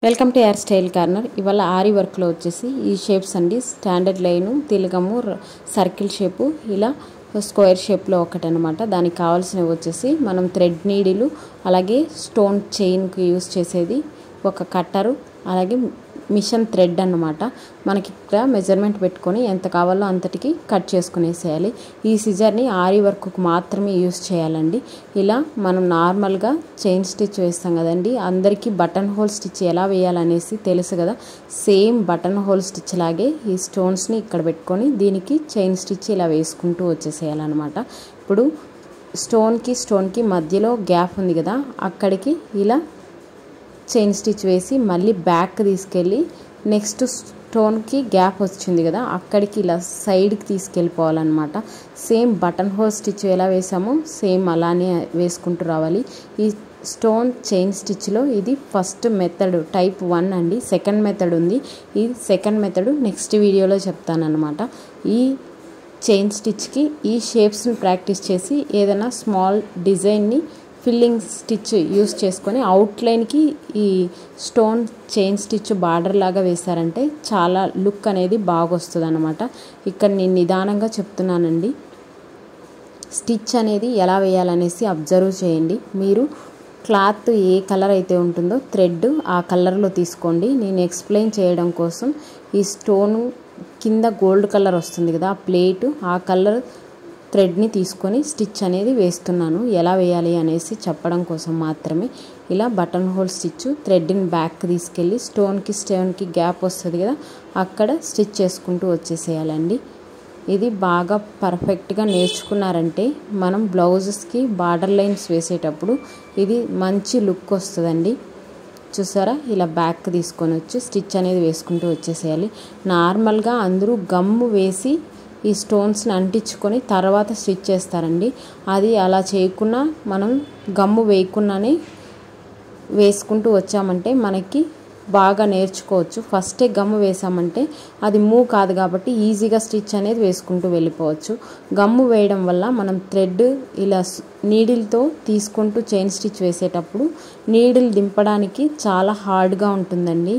welcome to hair style corner ఇవాళ ఆరి వర్క్లో వచ్చేసి ఈ షేప్స్ అండి స్టాండర్డ్ లైను తిలగము ర- సర్కిల్ షేపు ఇలా స్క్వేర్ షేప్లో ఒకటి అనమాట దానికి కావాల్సినవి వచ్చేసి మనం థ్రెడ్ నీడిలు అలాగే స్టోన్ చైన్కి యూస్ చేసేది ఒక కట్టరు అలాగే మిషన్ థ్రెడ్ అన్నమాట మనకి ఇక్కడ మెజర్మెంట్ పెట్టుకొని ఎంత కావాలో అంతటికి కట్ చేసుకునేసేయాలి ఈ సిజర్ని ఆరి వర్క్కు మాత్రమే యూస్ చేయాలండి ఇలా మనం నార్మల్గా చైన్ స్టిచ్ వేస్తాం కదండి అందరికీ బటన్ హోల్ స్టిచ్ ఎలా వేయాలనేసి తెలుసు కదా సేమ్ బటన్ హోల్ స్టిచ్ లాగే ఈ స్టోన్స్ని ఇక్కడ పెట్టుకొని దీనికి చైన్ స్టిచ్ ఇలా వేసుకుంటూ వచ్చేసేయాలన్నమాట ఇప్పుడు స్టోన్కి స్టోన్కి మధ్యలో గ్యాప్ ఉంది కదా అక్కడికి ఇలా చైన్ స్టిచ్ వేసి మళ్ళీ బ్యాక్ తీసుకెళ్ళి నెక్స్ట్ స్టోన్కి గ్యాప్ వచ్చింది కదా అక్కడికి ఇలా సైడ్కి తీసుకెళ్ళిపోవాలన్నమాట సేమ్ బటన్ హోల్ స్టిచ్ ఎలా వేసామో సేమ్ అలానే వేసుకుంటూ రావాలి ఈ స్టోన్ చైన్ స్టిచ్లో ఇది ఫస్ట్ మెథడ్ టైప్ వన్ అండి సెకండ్ మెథడ్ ఉంది ఈ సెకండ్ మెథడ్ నెక్స్ట్ వీడియోలో చెప్తానన్నమాట ఈ చైన్ స్టిచ్కి ఈ షేప్స్ని ప్రాక్టీస్ చేసి ఏదైనా స్మాల్ డిజైన్ని ఫిల్లింగ్ స్టిచ్ యూస్ చేసుకొని అవుట్లైన్కి ఈ స్టోన్ చైన్ స్టిచ్ బార్డర్ లాగా వేశారంటే చాలా లుక్ అనేది బాగా వస్తుంది అనమాట ఇక్కడ నేను నిదానంగా చెప్తున్నానండి స్టిచ్ అనేది ఎలా వేయాలనేసి అబ్జర్వ్ చేయండి మీరు క్లాత్ ఏ కలర్ అయితే ఉంటుందో థ్రెడ్ ఆ కలర్లో తీసుకోండి నేను ఎక్స్ప్లెయిన్ చేయడం కోసం ఈ స్టోన్ కింద గోల్డ్ కలర్ వస్తుంది కదా ఆ ప్లేటు ఆ కలర్ థ్రెడ్ని తీసుకొని స్టిచ్ అనేది వేస్తున్నాను ఎలా వేయాలి అనేసి చెప్పడం కోసం మాత్రమే ఇలా బటన్ హోల్ స్టిచ్ థ్రెడ్ని బ్యాక్ తీసుకెళ్ళి స్టోన్కి స్టోన్కి గ్యాప్ వస్తుంది కదా అక్కడ స్టిచ్ చేసుకుంటూ వచ్చేసేయాలండి ఇది బాగా పర్ఫెక్ట్గా నేర్చుకున్నారంటే మనం బ్లౌజెస్కి బార్డర్ లైన్స్ వేసేటప్పుడు ఇది మంచి లుక్ వస్తుందండి చూసారా ఇలా బ్యాక్ తీసుకొని వచ్చి స్టిచ్ అనేది వేసుకుంటూ వచ్చేసేయాలి నార్మల్గా అందరూ గమ్ము వేసి ఈ స్టోన్స్ని అంటించుకొని తర్వాత స్టిచ్ చేస్తారండి అది అలా చేయకుండా మనం గమ్ము వేయకుండానే వేసుకుంటూ వచ్చామంటే మనకి బాగా నేర్చుకోవచ్చు ఫస్టే గమ్ము వేసామంటే అది మూవ్ కాదు కాబట్టి ఈజీగా స్టిచ్ అనేది వేసుకుంటూ వెళ్ళిపోవచ్చు గమ్ము వేయడం వల్ల మనం థ్రెడ్ ఇలా నీడిల్తో తీసుకుంటూ చైన్ స్టిచ్ వేసేటప్పుడు నీడిల్ దింపడానికి చాలా హార్డ్గా ఉంటుందండి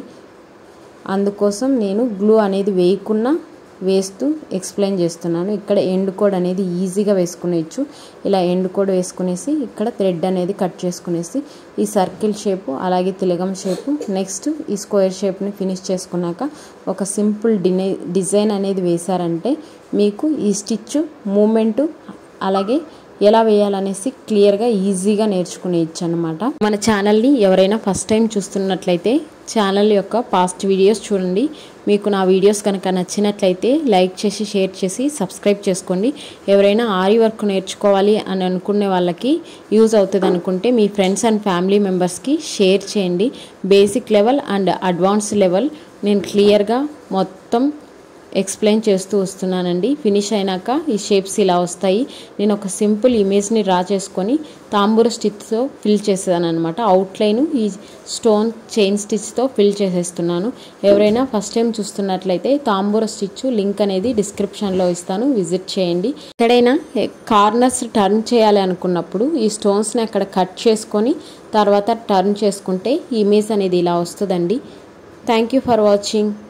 అందుకోసం నేను గ్లూ అనేది వేయకుండా వేస్తూ ఎక్స్ప్లెయిన్ చేస్తున్నాను ఇక్కడ ఎండ్ కోడ్ అనేది ఈజీగా వేసుకునేయచ్చు ఇలా ఎండ్ కోడ్ వేసుకునేసి ఇక్కడ థ్రెడ్ అనేది కట్ చేసుకునేసి ఈ సర్కిల్ షేపు అలాగే తిలగం షేపు నెక్స్ట్ ఈ స్క్వేర్ షేప్ని ఫినిష్ చేసుకున్నాక ఒక సింపుల్ డినై డిజైన్ అనేది వేశారంటే మీకు ఈ స్టిచ్ మూమెంటు అలాగే ఎలా వేయాలనేసి క్లియర్గా ఈజీగా నేర్చుకునేయచ్చు అనమాట మన ఛానల్ని ఎవరైనా ఫస్ట్ టైం చూస్తున్నట్లయితే ఛానల్ యొక్క పాస్ట్ వీడియోస్ చూడండి మీకు నా వీడియోస్ కనుక నచ్చినట్లయితే లైక్ చేసి షేర్ చేసి సబ్స్క్రైబ్ చేసుకోండి ఎవరైనా ఆరి వర్క్ నేర్చుకోవాలి అని అనుకునే వాళ్ళకి యూజ్ అవుతుంది అనుకుంటే మీ ఫ్రెండ్స్ అండ్ ఫ్యామిలీ మెంబర్స్కి షేర్ చేయండి basic level and advance level నేను క్లియర్గా మొత్తం ఎక్స్ప్లెయిన్ చేస్తూ వస్తున్నానండి ఫినిష్ అయినాక ఈ షేప్స్ ఇలా వస్తాయి నేను ఒక సింపుల్ ఇమేజ్ని డ్రా చేసుకొని తాంబూర స్టిచ్తో ఫిల్ చేసేదాను అనమాట అవుట్లైన్ ఈ స్టోన్ చైన్ స్టిచ్తో ఫిల్ చేసేస్తున్నాను ఎవరైనా ఫస్ట్ టైం చూస్తున్నట్లయితే తాంబూర స్టిచ్ లింక్ అనేది డిస్క్రిప్షన్లో ఇస్తాను విజిట్ చేయండి ఎక్కడైనా కార్నర్స్ టర్న్ చేయాలి అనుకున్నప్పుడు ఈ స్టోన్స్ని అక్కడ కట్ చేసుకొని తర్వాత టర్న్ చేసుకుంటే ఈ ఇమేజ్ అనేది ఇలా వస్తుందండి థ్యాంక్ యూ ఫర్ వాచింగ్